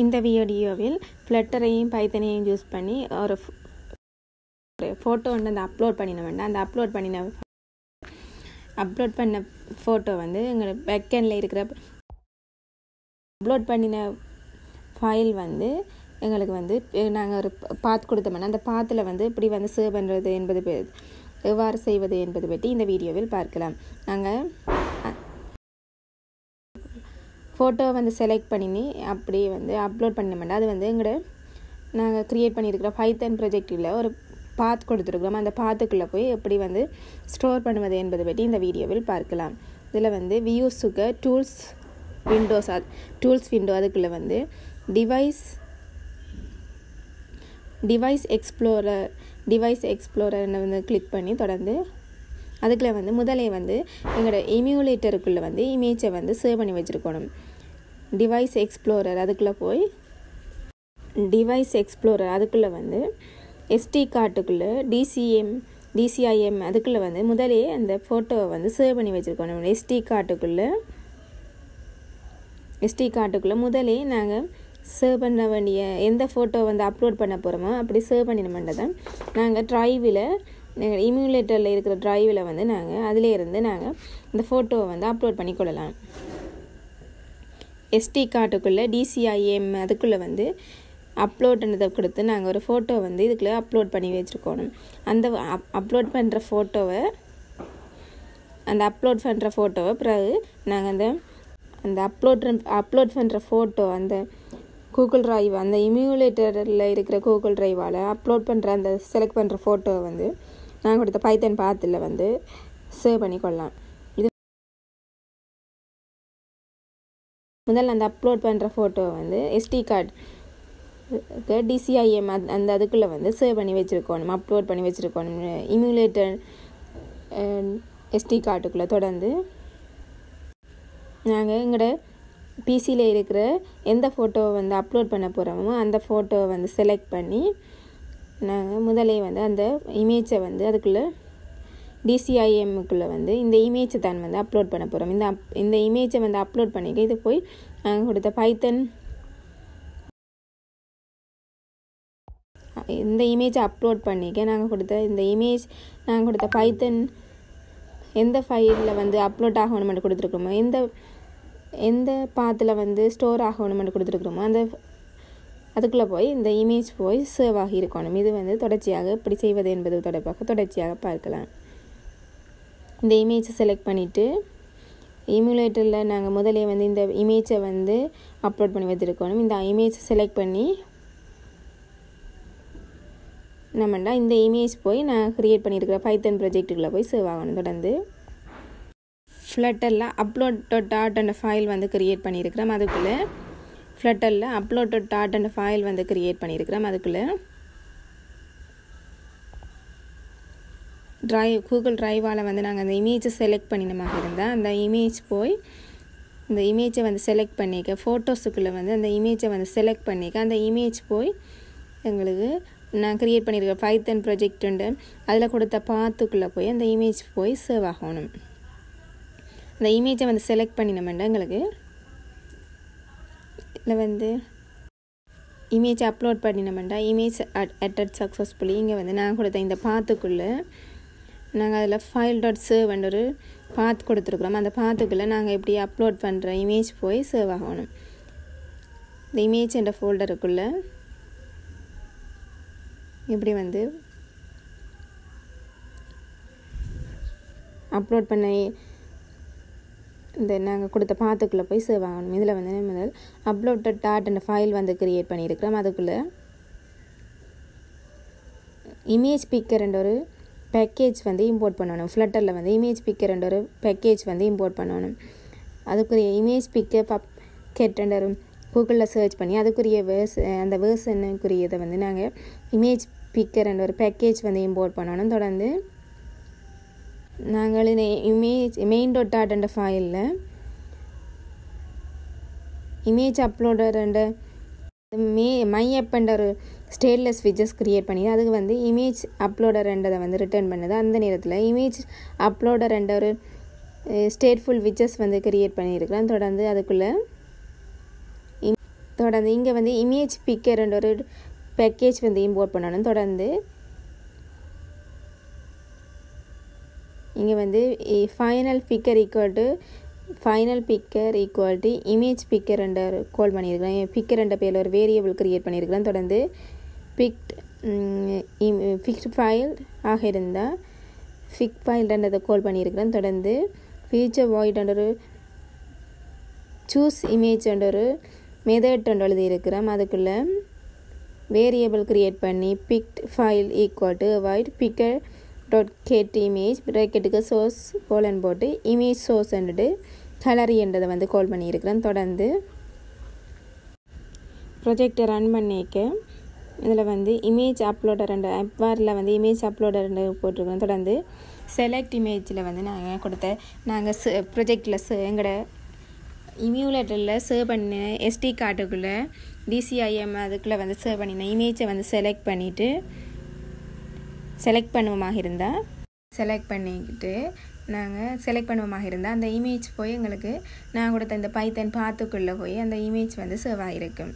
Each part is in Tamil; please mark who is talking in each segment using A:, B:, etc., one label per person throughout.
A: இந்த வீடியோவில் ஃப்ளட்டரையும் பைத்தனையும் யூஸ் பண்ணி ஒரு ஃபோட்டோ வந்து அந்த அப்லோட் பண்ணின வேண்டாம் அந்த அப்லோட் பண்ணின அப்லோட் பண்ண ஃபோட்டோ வந்து எங்களோட பேக்கெண்டில் இருக்கிற அப்லோட் பண்ணின ஃபைல் வந்து எங்களுக்கு வந்து நாங்கள் ஒரு பாத் கொடுத்தோம்னா அந்த பாத்தில் வந்து இப்படி வந்து சேவ் பண்ணுறது என்பது பெ- எவ்வாறு செய்வது என்பது பற்றி இந்த வீடியோவில் பார்க்கலாம் நாங்கள் ஃபோட்டோ வந்து செலக்ட் பண்ணி அப்படியே வந்து அப்லோட் பண்ணினோம்னா அது வந்து எங்களோட நாங்கள் க்ரியேட் பண்ணியிருக்கிற பைத்தன் ப்ரொஜெக்டில் ஒரு பாத் கொடுத்துருக்குறோம் அந்த பாத்துக்குள்ளே போய் எப்படி வந்து ஸ்டோர் பண்ணுவது என்பதை பற்றி இந்த வீடியோவில் பார்க்கலாம் இதில் வந்து வியூஸுக்கு டூல்ஸ் விண்டோஸ் அது டூல்ஸ் விண்டோ அதுக்குள்ளே வந்து டிவைஸ் டிவைஸ் எக்ஸ்ப்ளோரர் டிவைஸ் எக்ஸ்ப்ளோரர்னு வந்து கிளிக் பண்ணி தொடர்ந்து அதுக்குள்ளே வந்து முதலே வந்து எங்களோட இமியூலேட்டருக்குள்ளே வந்து இமேஜை வந்து சேவ் பண்ணி வச்சுருக்கணும் டிவைஸ் எக்ஸ்ப்ளோரர் அதுக்குள்ளே போய் டிவைஸ் எக்ஸ்ப்ளோரர் அதுக்குள்ளே வந்து எஸ்டி கார்ட்டுக்குள்ளே டிசிஎம் டிசிஐஎம் அதுக்குள்ளே வந்து முதலே அந்த ஃபோட்டோவை வந்து சேவ் பண்ணி வச்சுருக்கணும் எஸ்டி கார்ட்டுக்குள்ளே எஸ்டி கார்ட்டுக்குள்ளே முதலே நாங்கள் சேவ் பண்ண வேண்டிய எந்த ஃபோட்டோ வந்து அப்லோட் பண்ண போகிறோமோ அப்படி சேவ் பண்ணின தான் நாங்கள் ட்ரைவில் இம்யூலேட்டரில் இருக்கிற ட்ரைவில் வந்து நாங்கள் அதிலே இருந்து நாங்கள் இந்த ஃபோட்டோவை வந்து அப்லோட் பண்ணி கொள்ளலாம் எஸ்டி கார்ட்டுக்குள்ளே டிசிஐஎம் அதுக்குள்ளே வந்து அப்லோட்ன்றதை கொடுத்து நாங்கள் ஒரு ஃபோட்டோ வந்து இதுக்குள்ளே அப்லோட் பண்ணி வச்சுருக்கணும் அந்த அப்லோட் பண்ணுற ஃபோட்டோவை அந்த அப்லோட் பண்ணுற ஃபோட்டோவை பிறகு நாங்கள் அந்த அந்த அப்லோட் அப்லோட் பண்ணுற ஃபோட்டோ அந்த கூகுள் டிரைவ் அந்த இம்யூலேட்டரில் இருக்கிற கூகுள் டிரைவால் அப்லோட் பண்ணுற அந்த செலக்ட் பண்ணுற ஃபோட்டோவை வந்து நாங்கள் கொடுத்த பைத்தன் பாத்தில் வந்து சேவ் பண்ணி கொள்ளலாம் இது முதல்ல அந்த அப்லோட் பண்ணுற ஃபோட்டோ வந்து எஸ்டி கார்டு டிசிஐஎம் அந்த அதுக்குள்ளே வந்து சேவ் பண்ணி வச்சுருக்கணும் அப்லோட் பண்ணி வச்சுருக்கணும் இம்யூலேட்டர் எஸ்டி கார்டுக்குள்ளே தொடர்ந்து நாங்கள் எங்களோட பிசியில் இருக்கிற எந்த ஃபோட்டோவை வந்து அப்லோட் பண்ண போகிறோமோ அந்த ஃபோட்டோவை வந்து செலக்ட் பண்ணி நாங்கள் முதலே வந்து அந்த இமேஜை வந்து அதுக்குள்ளே டிசிஐஎம்முக்குள்ளே வந்து இந்த இமேஜை தான் வந்து அப்லோட் பண்ண போகிறோம் இந்த அப் இந்த இமேஜை வந்து அப்லோட் பண்ணிக்க இது போய் நாங்கள் கொடுத்த பைத்தன் இந்த இமேஜை அப்லோட் பண்ணிக்க நாங்கள் கொடுத்த இந்த இமேஜ் நாங்கள் கொடுத்த பைத்தன் எந்த ஃபைலில் வந்து அப்லோட் ஆகணுமெண்ட் கொடுத்துருக்கோமோ எந்த எந்த பாத்தில் வந்து ஸ்டோர் ஆகணுமெண்ட் கொடுத்துருக்குறோமோ அந்த அதுக்குள்ளே போய் இந்த இமேஜ் போய் சேவ் ஆகி இருக்கணும் இது வந்து தொடர்ச்சியாக இப்படி செய்வது என்பது தொடர்பாக தொடர்ச்சியாக பார்க்கலாம் இந்த இமேஜை செலக்ட் பண்ணிவிட்டு இமுலேட்டரில் நாங்கள் முதலே வந்து இந்த இமேஜை வந்து அப்லோட் பண்ணி வச்சுருக்கணும் இந்த இமேஜை செலக்ட் பண்ணி நம்மண்டா இந்த இமேஜ் போய் நான் க்ரியேட் பண்ணியிருக்கிற பைத்தன் ப்ராஜெக்ட்டுக்குள்ளே போய் சேவ் ஆகணும் தொடர்ந்து ஃப்ளட்டரில் upload dot dot and file வந்து க்ரியேட் பண்ணியிருக்கிறோம் அதுக்குள்ளே ஃப்ளட்டரில் upload dot dot and file வந்து க்ரியேட் பண்ணியிருக்கிறோம் அதுக்குள்ளே ட்ரைவ் கூகுள் ட்ரைவால் வந்து நாங்கள் அந்த இமேஜை செலக்ட் பண்ணினமாக இருந்தால் அந்த இமேஜ் போய் இந்த இமேஜை வந்து செலக்ட் பண்ணிக்க ஃபோட்டோஸுக்குள்ளே வந்து அந்த இமேஜை வந்து செலக்ட் பண்ணிக்க அந்த இமேஜ் போய் எங்களுக்கு நான் க்ரியேட் பண்ணியிருக்க பைத்தன் ப்ராஜெக்ட் உண்டு அதில் கொடுத்த பாத்துக்குள்ளே போய் அந்த இமேஜ் போய் சேவ் ஆகணும் அந்த இமேஜை வந்து செலக்ட் பண்ணினோம்னா எங்களுக்கு இதில் வந்து இமேஜ் அப்லோட் பண்ணினோம்னா இமேஜ் அட் அட்டட் சக்ஸஸ்ஃபுல்லி இங்கே வந்து நான் கொடுத்த இந்த பாத்துக்குள்ளே நாங்கள் அதில் ஃபைல் டாட் சேவ் ஒரு பாத் கொடுத்துருக்குறோம் அந்த பாத்துக்குள்ளே நாங்கள் எப்படி அப்லோட் பண்ணுற இமேஜ் போய் சேவ் ஆகணும் இந்த இமேஜ் என்ற ஃபோல்டருக்குள்ளே இப்படி வந்து அப்லோட் பண்ண இந்த நாங்கள் கொடுத்த பாத்துக்குள்ளே போய் சேவ் ஆகணும் இதில் வந்து முதல் அப்லோட் டாட் அண்ட் ஃபைல் வந்து க்ரியேட் பண்ணியிருக்கிறோம் அதுக்குள்ளே இமேஜ் பிக்கர் ஒரு பேக்கேஜ் வந்து இம்போர்ட் பண்ணணும் ஃப்ளட்டரில் வந்து இமேஜ் பிக்கர் ஒரு பேக்கேஜ் வந்து இம்போர்ட் பண்ணணும் அதுக்குரிய இமேஜ் பிக்கர் பப் கெட்டண்டர் கூகுளில் சர்ச் பண்ணி அதுக்குரிய வேர்ஸ் அந்த வேர்ஷனுக்குரியதை வந்து நாங்கள் இமேஜ் பிக்கர் அண்ட் ஒரு பேக்கேஜ் வந்து இம்போர்ட் பண்ணணும் தொடர்ந்து நாங்கள் இந்த இமேஜ் மெயின் டாட் டாட் என்ற ஃபைலில் image uploader and may my app என்ற ஒரு ஸ்டேட்லெஸ் விஜஸ் க்ரியேட் பண்ணி அதுக்கு வந்து இமேஜ் அப்லோடர் ரெண்டதை வந்து ரிட்டர்ன் பண்ணுது அந்த நேரத்தில் இமேஜ் அப்லோடர் என்ற ஒரு ஸ்டேட்ஃபுல் விஜஸ் வந்து க்ரியேட் பண்ணியிருக்கிறேன் தொடர்ந்து அதுக்குள்ளே தொடர்ந்து இங்கே வந்து இமேஜ் பிக்கர் ஒரு பேக்கேஜ் வந்து இம்போர்ட் பண்ணணும் தொடர்ந்து இங்கே வந்து final picker equal to final picker equal to image picker என்ற கால் பண்ணியிருக்கிறேன் பிக்கர் என்ற பேரில் ஒரு வேரியபிள் கிரியேட் பண்ணியிருக்கிறேன் தொடர்ந்து பிக்ட் ஃபிக்ஸ்ட் ஃபைல் ஆக இருந்தால் ஃபிக் ஃபைல்ன்றதை கால் பண்ணியிருக்கிறேன் தொடர்ந்து ஃபியூச்சர் வாய்ட் ஒரு சூஸ் இமேஜ் ஒரு மெதட் எழுதியிருக்கிறோம் அதுக்குள்ளே வேரியபிள் க்ரியேட் பண்ணி picked file equal to await picker dot get image ப்ராக்கெட்டுக்கு சோர்ஸ் கோலன் போட்டு இமேஜ் சோர்ஸ்ன்ட்டு கலரி என்றதை வந்து கால் பண்ணியிருக்கிறேன் தொடர்ந்து ப்ரொஜெக்டை ரன் பண்ணிக்க இதில் வந்து இமேஜ் அப்லோடர் ரெண்டு அப்வாரில் வந்து இமேஜ் அப்லோடர் ரெண்டு போட்டிருக்கிறோம் தொடர்ந்து செலக்ட் இமேஜில் வந்து நாங்கள் கொடுத்த நாங்கள் ப்ரொஜெக்டில் எங்களோட இம்யூலேட்டரில் சேவ் பண்ண எஸ்டி கார்டுக்குள்ளே டிசிஐஎம் அதுக்குள்ளே வந்து சேவ் பண்ணின இமேஜை வந்து செலக்ட் பண்ணிவிட்டு செலக்ட் பண்ணுவோமாக இருந்தால் செலக்ட் பண்ணிக்கிட்டு நாங்கள் செலக்ட் பண்ணுவோமாக இருந்தால் அந்த இமேஜ் போய் எங்களுக்கு நான் கொடுத்த இந்த பைத்தன் பாத்துக்குள்ளே போய் அந்த இமேஜ் வந்து சேவ் ஆகிருக்கும்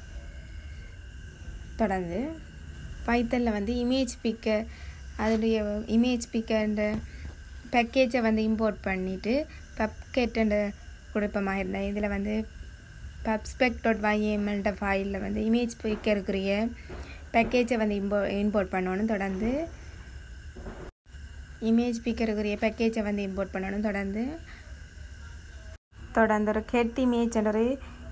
A: தொடர்ந்து பைத்தனில் வந்து இமேஜ் பிக்கர் அதனுடைய இமேஜ் பிக்கர்ன்ற பேக்கேஜை வந்து இம்போர்ட் பண்ணிவிட்டு பப்கெட்டுன்ற கொடுப்பமாக இருந்தேன் இதில் வந்து பப்ஸ்பெக் டாட் வைஎம்எல்ன்ற ஃபைலில் வந்து இமேஜ் பிக்கருக்குரிய பேக்கேஜை வந்து இம்போ இம்போர்ட் பண்ணணும் தொடர்ந்து இமேஜ் பிக்கருக்குரிய பேக்கேஜை வந்து இம்போர்ட் பண்ணணும் தொடர்ந்து தொடர்ந்து ஒரு கெட் இமேஜ் ஒரு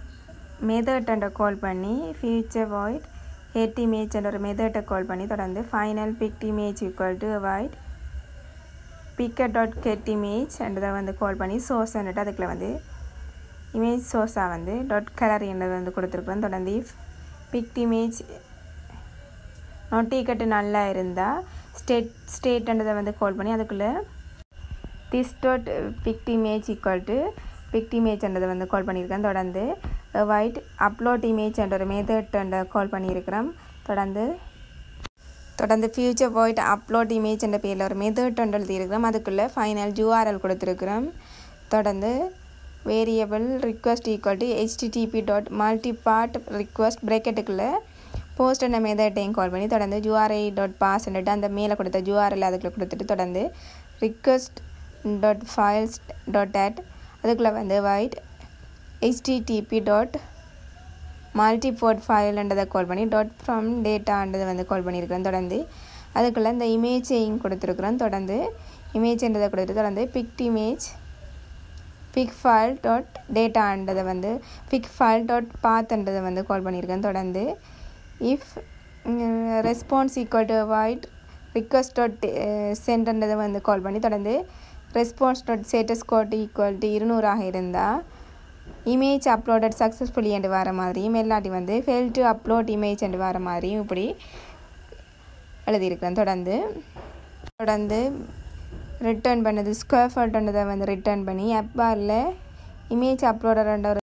A: மெதட் கால் பண்ணி ஃபியூச்சர் வாய்ட் ஹெட் இமேஜ் ஒரு மெதட்டை கால் பண்ணி தொடர்ந்து final picked image equal to await picker dot get image என்றதை வந்து கால் பண்ணி சோர்ஸ் வந்துட்டு அதுக்குள்ள வந்து இமேஜ் சோர்ஸாக வந்து டாட் கலர் என்றதை வந்து கொடுத்துருக்குறோம் தொடர்ந்து இஃப் பிக்ட் இமேஜ் நொட்டிக்கட்டு நல்லா இருந்தால் ஸ்டேட் ஸ்டேட்ன்றதை வந்து கால் பண்ணி அதுக்குள்ளே this dot picked image equal to picked இமேஜ்ன்றதை வந்து கால் பண்ணியிருக்கேன் தொடர்ந்து ஒயிட் அப்லோட் இமேஜ் என்ற ஒரு மெத்தட் கால் பண்ணியிருக்கிறோம் தொடர்ந்து தொடர்ந்து ஃபியூச்சர் வாய்ட் அப்லோட் இமேஜ் என்ற பேரில் ஒரு மெத்தட் ஒன்று எழுதியிருக்கிறோம் அதுக்குள்ளே ஃபைனல் யூஆர்எல் கொடுத்துருக்குறோம் தொடர்ந்து variable request equal to HTTP dot multipart request ப்ரேக்கெட்டுக்குள்ளே போஸ்ட் என்ற மெத்தட்டையும் கால் பண்ணி தொடர்ந்து ஜூஆர்ஐ டாட் பாஸ்ன்னுட்டு அந்த மேலே கொடுத்த ஜூஆர்எல் அதுக்குள்ளே கொடுத்துட்டு தொடர்ந்து request dot files dot add அதுக்குள்ளே வந்து await HTTP dot multipart ஃபைல்ன்றதை கால் பண்ணி டாட் ஃப்ரம் டேட்டான்றதை வந்து கால் பண்ணியிருக்கிறேன் தொடர்ந்து அதுக்குள்ளே இந்த இமேஜையும் கொடுத்துருக்குறோம் தொடர்ந்து இமேஜ்ன்றதை கொடுத்துட்டு தொடர்ந்து picked image pick file dot டேட்டான்றதை வந்து பிக் ஃபைல் டாட் பாத்ன்றதை வந்து கால் பண்ணியிருக்கேன் தொடர்ந்து if response equal to await request dot சென்ட்ன்றதை வந்து கால் பண்ணி தொடர்ந்து response dot status code equal to இருநூறாக இருந்தால் இமேஜ் அப்லோடட் சக்ஸஸ்ஃபுல்லி என்று வர மாதிரியும் இல்லாட்டி வந்து ஃபெயில் டு அப்லோட் இமேஜ் என்று வர மாதிரியும் இப்படி எழுதியிருக்கிறேன் தொடர்ந்து தொடர்ந்து ரிட்டர்ன் பண்ணது ஸ்கொயர் ஃபோட்டோன்றதை வந்து ரிட்டர்ன் பண்ணி அப்பாரில் இமேஜ் அப்லோடர்ன்ற ஒரு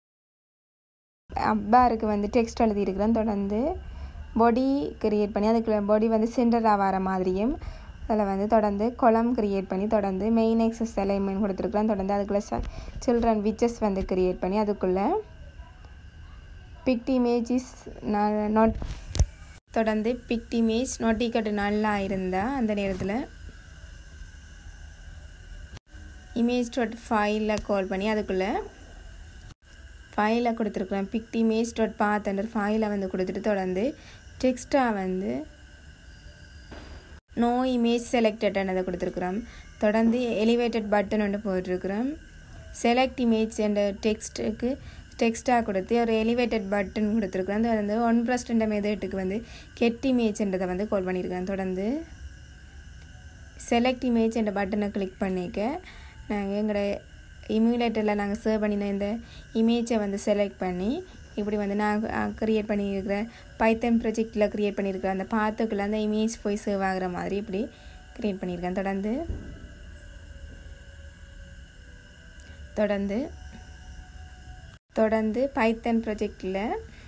A: அப்பாருக்கு வந்து டெக்ஸ்ட் எழுதியிருக்கிறேன் தொடர்ந்து பாடி கிரியேட் பண்ணி அதுக்குள்ள பாடி வந்து சென்டராக வர மாதிரியும் அதில் வந்து தொடர்ந்து குளம் கிரியேட் பண்ணி தொடர்ந்து மெயின் எக்ஸஸ் அலைன்மெண்ட் கொடுத்துருக்குறோம் தொடர்ந்து அதுக்குள்ளே ச சில்ட்ரன் விச்சஸ் வந்து கிரியேட் பண்ணி அதுக்குள்ளே பிக்ட் இமேஜ் இஸ் நாட் தொடர்ந்து பிக்ட் இமேஜ் நோட்டிக்கட்டு நல்லா இருந்தால் அந்த நேரத்தில் இமேஜ் டாட் ஃபைலில் கால் பண்ணி அதுக்குள்ளே ஃபைலை கொடுத்துருக்குறோம் பிக்ட் இமேஜ் டாட் பாத் ஃபைலை வந்து கொடுத்துட்டு தொடர்ந்து டெக்ஸ்ட்டாக வந்து நோ இமேஜ் செலக்டட்னதை கொடுத்துருக்குறோம் தொடர்ந்து எலிவேட்டட் பட்டன் ஒன்று போட்டிருக்கிறோம் செலக்ட் இமேஜ் என்ற டெக்ஸ்ட்டுக்கு டெக்ஸ்ட்டாக கொடுத்து ஒரு எலிவேட்டட் பட்டன் கொடுத்துருக்குறோம் தொடர்ந்து ஒன் ப்ளஸ் ரெண்டு மெதட்டுக்கு வந்து கெட் இமேஜ்ன்றதை வந்து கால் பண்ணியிருக்கிறேன் தொடர்ந்து செலக்ட் இமேஜ் என்ற பட்டனை கிளிக் பண்ணிக்க நாங்கள் எங்களோட இம்யூலேட்டரில் நாங்கள் சேவ் பண்ணின இந்த இமேஜை வந்து செலக்ட் பண்ணி இப்படி வந்து நான் க்ரியேட் பண்ணியிருக்கிற பைத்தன் ப்ரொஜெக்டில் க்ரியேட் பண்ணியிருக்கிற அந்த பாத்துக்குள்ளே அந்த இமேஜ் போய் சேவ் ஆகிற மாதிரி இப்படி க்ரியேட் பண்ணியிருக்கேன் தொடர்ந்து தொடர்ந்து தொடர்ந்து பைத்தன் ப்ரொஜெக்டில்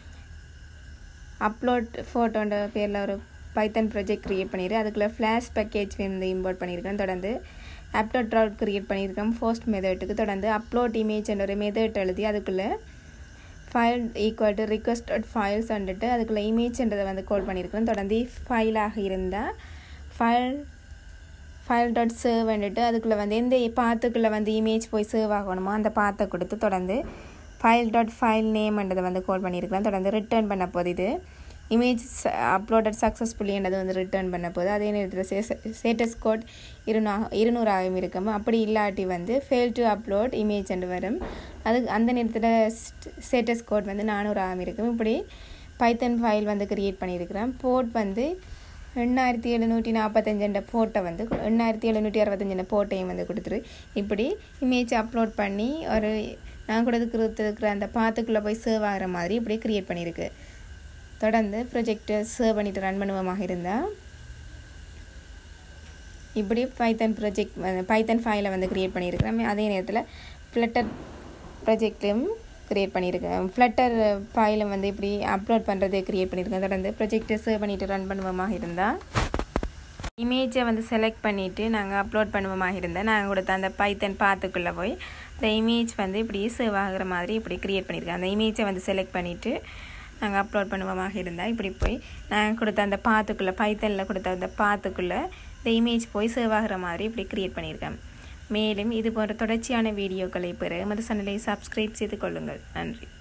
A: அப்லோட் ஃபோட்டோன்ற பேரில் ஒரு பைத்தன் ப்ரொஜெக்ட் க்ரியேட் பண்ணியிருக்கேன் அதுக்குள்ளே ஃப்ளாஷ் பேக்கேஜ் வந்து இம்போர்ட் பண்ணியிருக்கேன் தொடர்ந்து அப்லோட் ட்ராட் க்ரியேட் பண்ணியிருக்கேன் ஃபோஸ்ட் மெத்தட்டுக்கு தொடர்ந்து அப்லோட் இமேஜ் என்ற ஒரு மெத்தட் எழுதி அதுக்குள்ளே file equal to request dot files வந்துட்டு அதுக்குள்ளே இமேஜ்ன்றதை வந்து கால் பண்ணியிருக்கிறேன் தொடர்ந்து ஃபைலாக இருந்தால் ஃபைல் ஃபைல் டாட் சேவ் வந்துட்டு அதுக்குள்ளே வந்து எந்த பாத்துக்குள்ளே வந்து இமேஜ் போய் சேவ் ஆகணுமோ அந்த பாத்தை கொடுத்து தொடர்ந்து ஃபைல் டாட் ஃபைல் நேம்ன்றதை வந்து கால் பண்ணியிருக்கிறேன் தொடர்ந்து ரிட்டர்ன் பண்ண போகுது இது இமேஜ் அப்லோடட் சக்ஸஸ்ஃபுல்லின்றது வந்து ரிட்டர்ன் பண்ண போகுது அதே நேரத்தில் ஸ்டேட்டஸ் கோட் இருநூ இருநூறாகவும் இருக்கும் அப்படி இல்லாட்டி வந்து ஃபெயில் டு அப்லோட் இமேஜ் என்று வரும் அதுக்கு அந்த நேரத்தில் ஸ்டேட்டஸ் கோட் வந்து நானூறாகவும் இருக்கும் இப்படி பைத்தன் ஃபைல் வந்து க்ரியேட் பண்ணியிருக்கிறேன் போர்ட் வந்து எண்ணாயிரத்தி எழுநூற்றி நாற்பத்தஞ்சுன்ற போட்டை வந்து எண்ணாயிரத்தி எழுநூற்றி அறுபத்தஞ்சுன்ற போட்டையும் வந்து கொடுத்துரு இப்படி இமேஜ் அப்லோட் பண்ணி ஒரு நான் கொடுத்துருக்கிற அந்த பாத்துக்குள்ளே போய் சேவ் ஆகிற மாதிரி இப்படி க்ரியேட் பண்ணியிருக்கு தொடர்ந்து ப்ரொஜெக்டை சேவ் பண்ணிட்டு ரன் பண்ணுவோமாக இருந்தால் இப்படி பைத்தன் ப்ரொஜெக்ட் பைத்தன் ஃபைலை வந்து க்ரியேட் பண்ணியிருக்கிறேன் அதே நேரத்தில் ஃப்ளட்டர் ப்ரொஜெக்ட்லையும் க்ரியேட் பண்ணியிருக்கேன் ஃப்ளட்டர் ஃபைலை வந்து இப்படி அப்லோட் பண்ணுறது க்ரியேட் பண்ணியிருக்கேன் தொடர்ந்து ப்ரொஜெக்டை சேவ் பண்ணிவிட்டு ரன் பண்ணுவோமாக இருந்தால் இமேஜை வந்து செலக்ட் பண்ணிவிட்டு நாங்கள் அப்லோட் பண்ணுவோமாக இருந்தால் நாங்கள் கொடுத்த அந்த பைத்தன் பாத்துக்குள்ளே போய் அந்த இமேஜ் வந்து இப்படி சேவ் ஆகிற மாதிரி இப்படி க்ரியேட் பண்ணியிருக்கேன் அந்த இமேஜை வந்து செலக்ட் பண்ணிவிட்டு நாங்கள் அப்லோட் பண்ணுவோமாக இருந்தால் இப்படி போய் நாங்கள் கொடுத்த அந்த பாத்துக்குள்ளே பைத்தனில் கொடுத்த அந்த பாத்துக்குள்ளே இந்த இமேஜ் போய் சேவ் ஆகிற மாதிரி இப்படி க்ரியேட் பண்ணியிருக்கேன் மேலும் இது போன்ற தொடர்ச்சியான வீடியோக்களை பெற எமது சேனலை சப்ஸ்கிரைப் செய்து கொள்ளுங்கள் நன்றி